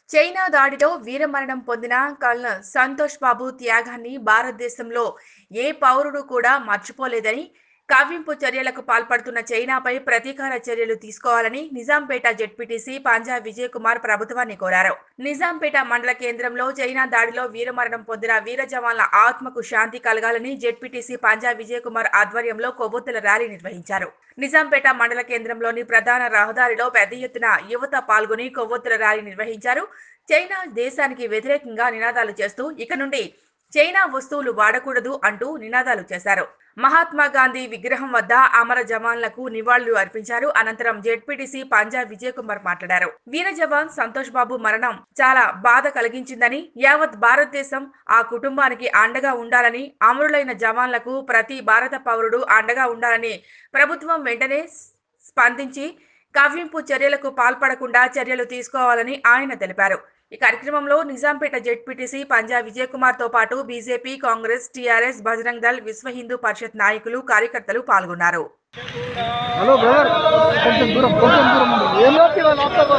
China దాడిలో వీరమరణం పొందిన కల్నల్ సంతోష్ బాబు త్యాగాన్ని భారతదేశంలో ఏ పౌరుడు కూడా మర్చిపోలేదని కవ్వింపు చర్యలకు పాల్పడుతున్న చైనాపై ప్రతీకార చర్యలు తీసుకోవాలని నిజాంపేట జెడ్పీటీసీ పంజా విజయ్ కుమార్ ప్రభుత్వాన్ని కోరారు నిజాంపేట మండల కేంద్రంలో చైనా దాడిలో వీరమరణం పొందిన వీర జవాన్ల ఆత్మకు శాంతి కలగాలని జెడ్పీటీసీ పంజా విజయ్ కుమార్ ఆధ్వర్యంలో కొవ్వొత్తుల ర్యాలీ నిర్వహించారు నిజాంపేట మండల కేంద్రంలోని ప్రధాన రహదారిలో పెద్ద ఎత్తున యువత పాల్గొని కొవ్వొత్తుల ర్యాలీ నిర్వహించారు చైనా దేశానికి వ్యతిరేకంగా నినాదాలు చేస్తూ ఇక నుండి చైనా వస్తువులు వాడకూడదు అంటూ నినాదాలు చేశారు మహాత్మా గాంధీ విగ్రహం వద్ద అమర జవాన్లకు నివాళులు అర్పించారు అనంతరం జెడ్పీటీసీ పంజాబ్ విజయ్ కుమార్ మాట్లాడారు వీర జవాన్ సంతోష్ బాబు మరణం చాలా బాధ కలిగించిందని యావత్ భారతదేశం ఆ కుటుంబానికి అండగా ఉండాలని అమరులైన జవాన్లకు ప్రతి భారత పౌరుడు అండగా ఉండాలని ప్రభుత్వం వెంటనే స్పందించి కవ్వింపు చర్యలకు పాల్పడకుండా చర్యలు తీసుకోవాలని ఆయన తెలిపారు ఈ కార్యక్రమంలో నిజాంపేట జెడ్పీటీసీ పంజాబ్ విజయ్ కుమార్ తో పాటు బీజేపీ కాంగ్రెస్ టీఆర్ఎస్ బజరంగ్ దళ్ విశ్వ హిందూ పరిషత్ నాయకులు కార్యకర్తలు పాల్గొన్నారు హలో బ్రదర్ కొంచెం దూరం కొంచెం దూరం ఉండండి ఏం రాత్రి ల్యాప్టాప్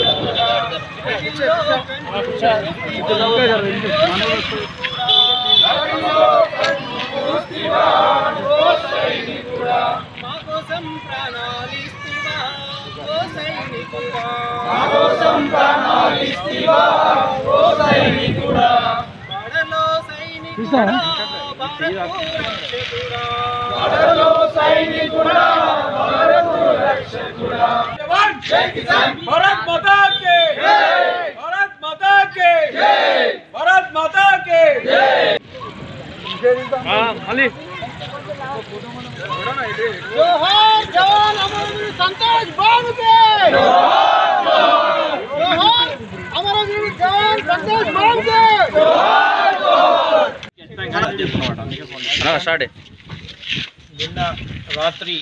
మా కోసం ప్రాణాలిస్తివా ఓ సైనికుడా మా కోసం ప్రాణాలిస్తివా ఓ సైనికుడా బడలో సైనికుడా భారతకు రక్షకుడా బడలో సైనికుడా భారతకు రక్షకుడా జవాన్ జై కిసాన్ భారత్ మాతా కే జై భారత్ మాతా కే జై భారత్ మాతా కే జై जोहार जवान अमरवीर संतोष बाबू के जोहार अमरवीर जवान संतोष बाबू के నిన్న రాత్రి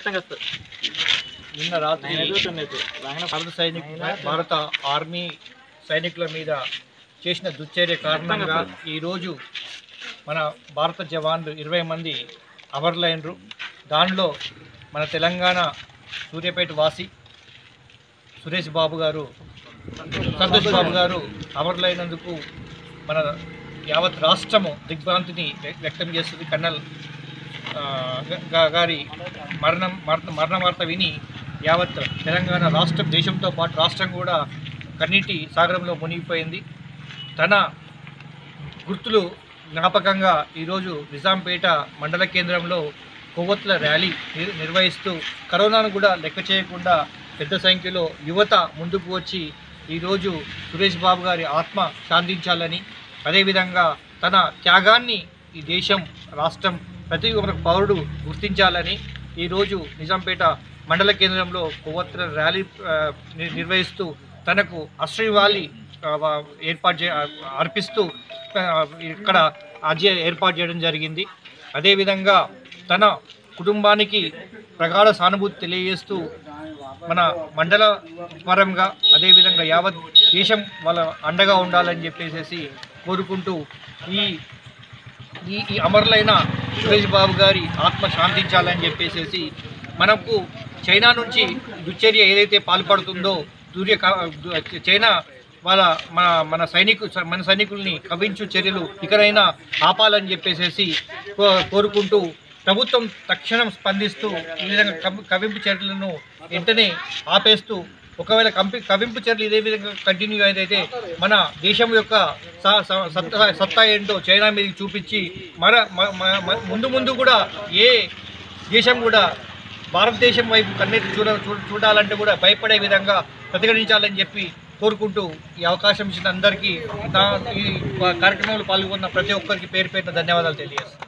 నిన్న రాత్రి భారత సైనిక భారత ఆర్మీ సైనికుల మీద చేసిన దుశ్చర్య కారణంగా ఈరోజు మన భారత జవాన్లు ఇరవై మంది అమరులైనరు దానిలో మన తెలంగాణ సూర్యాపేట వాసి సురేష్ బాబు గారు సంతోష్ బాబు గారు అమరులైనందుకు మన యావత్ రాష్ట్రము దిగ్భ్రాంతిని వ్య- వ్యక్తం చేస్తుంది కన్నల్ ఆ, గ- గా- గారి మరణం మరణ మరణ వార్త విని యావత్ తెలంగాణ రాష్ట్రం దేశంతో పాటు రాష్ట్రం కూడా కన్నీటి సాగరంలో మునిగిపోయింది తన గుర్తులు జ్ఞాపకంగా ఈరోజు నిజాంపేట మండల కేంద్రంలో కొవ్వొత్తుల ర్యాలీ నిర్- నిర్వహిస్తూ కరోనాను కూడా లెక్క చేయకుండా పెద్ద సంఖ్యలో యువత ముందుకు వచ్చి ఈరోజు సురేష్ బాబు గారి ఆత్మ శాంతించాలని అదేవిధంగా తన త్యాగాన్ని ఈ దేశం రాష్ట్రం ప్రతి ఒక్క పౌరుడు గుర్తించాలని ఈరోజు నిజాంపేట మండల కేంద్రంలో కొవ్వొత్తుల ర్యాలీ ఆ, నిర్- నిర్వహిస్తూ తనకు అశ్రీవాలి ఏర్పాటు చే అర్పిస్తూ ఆ, ఇక్కడ అజయ ఏర్పాటు చేయడం జరిగింది అదేవిధంగా తన కుటుంబానికి ప్రగాఢ సానుభూతి తెలియజేస్తూ మన మండల పరంగా అదేవిధంగా యావత్ దేశం వాళ్ళ అండగా ఉండాలని చెప్పేసి కోరుకుంటూ ఈ ఈ ఈ అమరులైన సురేష్ బాబు గారి ఆత్మ శాంతించాలని చెప్పేసి మనకు చైనా నుంచి దుశ్చర్య ఏదైతే పాల్పడుతుందో దూర్య చైనా వాళ్ళ మన మన సైనికు మన సైనికుల్ని కవించు చర్యలు ఇకనైనా ఆపాలని చెప్పేసి కో- కోరుకుంటూ ప్రభుత్వం తక్షణం స్పందిస్తూ ఈ విధంగా కవి- కవింపు చర్యలను వెంటనే ఆపేస్తూ ఒకవేళ కంపి కవింపు చర్యలు ఇదే విధంగా కంటిన్యూ అయితే మన దేశం యొక్క స- స- సత్తా సత్తా ఏంటో చైనా మీదకి చూపించి మన మ- మ- మ- ముందు ముందు కూడా ఏ దేశం కూడా భారతదేశం వైపు కన్నెత్తి చూడ చూ- చూడాలంటే కూడా భయపడే విధంగా ప్రతిఘటించాలని చెప్పి కోరుకుంటూ ఈ అవకాశం ఇచ్చిన అందరికీ నా ఈ కార్యక్రమంలో పాల్గొన్న ప్రతి ఒక్కరికి పేరు పేరున ధన్యవాదాలు తెలియజేస్తాను